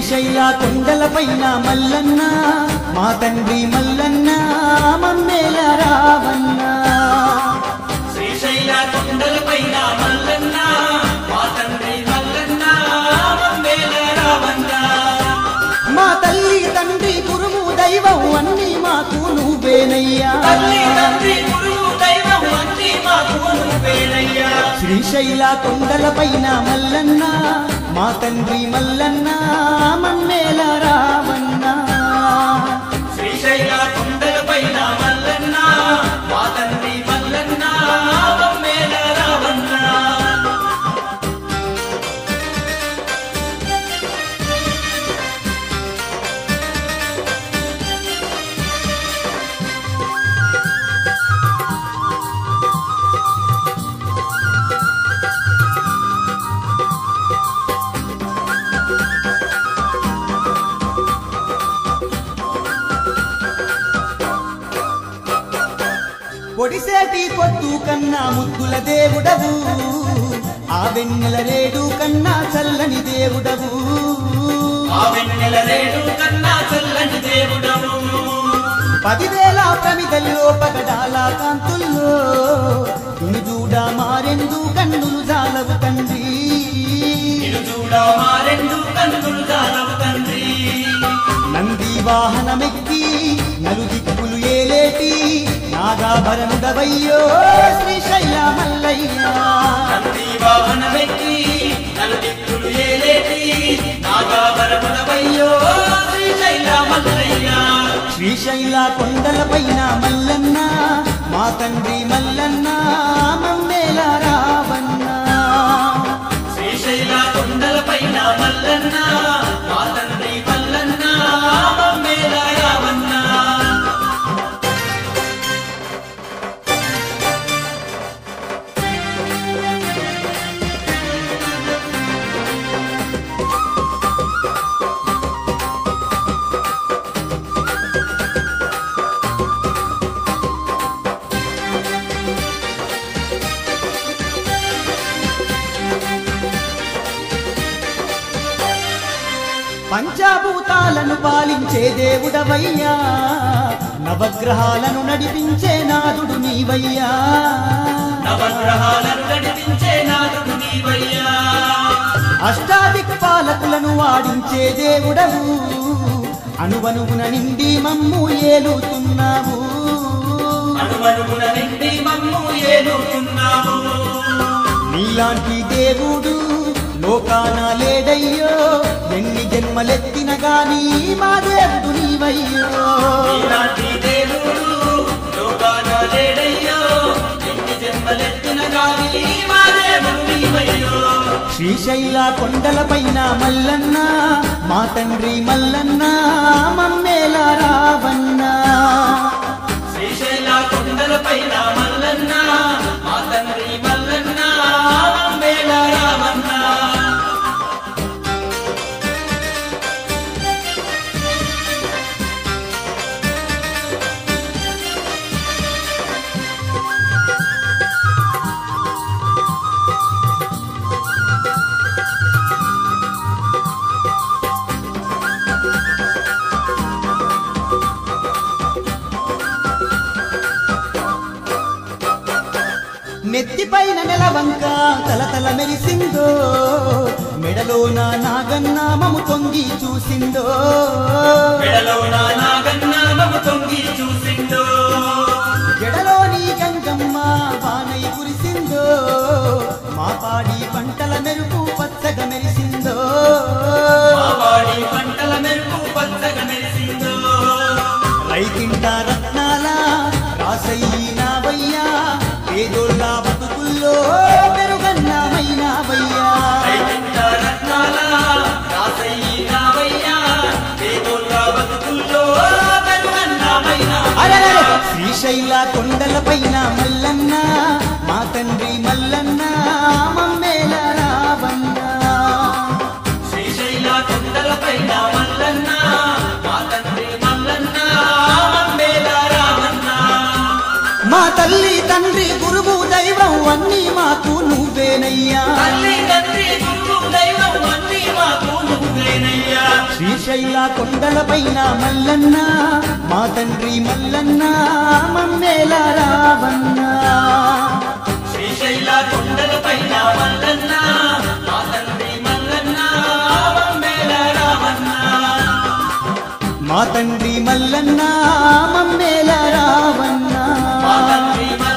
శ్రీశైల కొండలపైన మల్లన్న మా తండ్రి మల్లన్న మమ్మేల రావన్న శ్రీశైల కొండలపైన మల్లన్న మా తండ్రి మల్లన్న మమ్మేల రావన్న మా తల్లి తండ్రి గురువు దైవం అన్ని మాకు నువ్వేనయ్యా తల్లి తండ్రి గురువు దైవం అన్ని మాకు నువ్వేనయ్యా శ్రీశైల కొండలపైన మల్లన్న మా తండ్రి మల్లన్న మమ్మేల రావన్న శ్రీశైల కొండలపైన మల్లన్న మా తండ్రి మల్లన్న మమ్మేల రావన్న పొడిసేటి పొద్దు కన్నా ముద్దుల దేవుడవు ఆ వెన్నెల రేడు కన్నా చల్లని దేవుడవు ఆ వెన్నెల రేడు కన్నా చల్లని దేవుడవు పదివేల ప్రమిదల్లో పగడాల కాంతుల్లో తునిజూడ మారెందు కన్నులు జాలవు తండ్రి ఇటు చూడ మా రెండు కన్నులు దానవు తండ్రి నంది వాహనమెక్కి నలు దిక్కులు ఏలేటి నాగాభరణుడవయ్యో శ్రీశైల మల్లయ్య నంది వాహనమెక్కి నలుదిక్కులు ఏలేటి నాగాభరణుడవయ్యో శ్రీశైల మల్లయ్య శ్రీశైల కొండలపైన మల్లన్న మా తండ్రి మల్లన్న మమ్మేల రావన్న శ్రీశైల కొండలపైన మల్లన్న మా తండ్రి మల్లన్న మమ్మేల రావన్న పంచభూతాలను పాలించే దేవుడవయ్యా నవగ్రహాలను నడిపించే నాదుడు నీవయ్యా నవగ్రహాలను నడిపించే నాదుడు నీవయ్యా అష్టాదిక్పాలకులను వాడించే దేవుడవు అనువనువున నిండి మమ్ము ఏలుతున్నావు అనుమనుమున నిండి మమ్ము ఏలుతున్నావు నీలాంటి దేవుడు లోకాన లేడయ్యో ఎన్ని జన్మలెత్తిన గాని మా దేవుడు నీవయ్యో ఈనాటి దేవుడు లోకాన లేడయ్యో ఎన్ని జన్మలెత్తిన గాని మా దేవుడు నీవయ్యో శ్రీశైల కొండలపైన మల్లన్న మా తండ్రి మల్లన్న మమ్మేల రావన్న శ్రీశైల కొండలపైన మల్లన్న మా తండ్రి మల్లన్న మమ్మేల రామన్న నెత్తిపైన నెలవంక తలతల మెరిసిందో మెడలో నా నాగన్నామము తొంగి చూసిందో మెడలో నా నాగన్న మము తొంగి చూసిందో జడలో నీ గంగమ్మ వానై కురిసిందో మా పాడి పంటల మెరుపు పచ్చగా మెరిసిందో మా వాడి పంటల మెరుపు పచ్చగా మెరిసిందో రైతింట రత్నాల రాసయ్యినావయ్యా పేదోళ్ళ బతుకుల్లో పెరుగన్నామైనావయ్యా రైతింట రత్నాల రాసయ్యినావయ్యా పేదోళ్ళ బతుకుల్లో పెరుగన్నామైనా అరెరెరె! శ్రీశైల కొండలపైన మల్లన్న మా తండ్రి మల్లన్న మమ్మేల రావన్న శ్రీశైల కొండలపైన మల్లన్న మా తండ్రి మల్లన్న మమ్మేల రామన్న మా తల్లి తండ్రి గురువు దైవం అన్నీ మాకు నువ్వేనయ్యా తల్లి తండ్రి గురువు దైవం అన్ని మాకు నువ్వేనయ్యా శ్రీశైల కొండలపైన మల్లన్న మా తండ్రి మల్లన్న మమ్మేల రావన్న శ్రీశైల కొండల పైన మల్లన్న మా తండ్రి మల్లన్న మమ్మేల రామన్న మా తండ్రి మల్లన్న మమ్మేల రావన్న మా తండ్రి మల్లన్న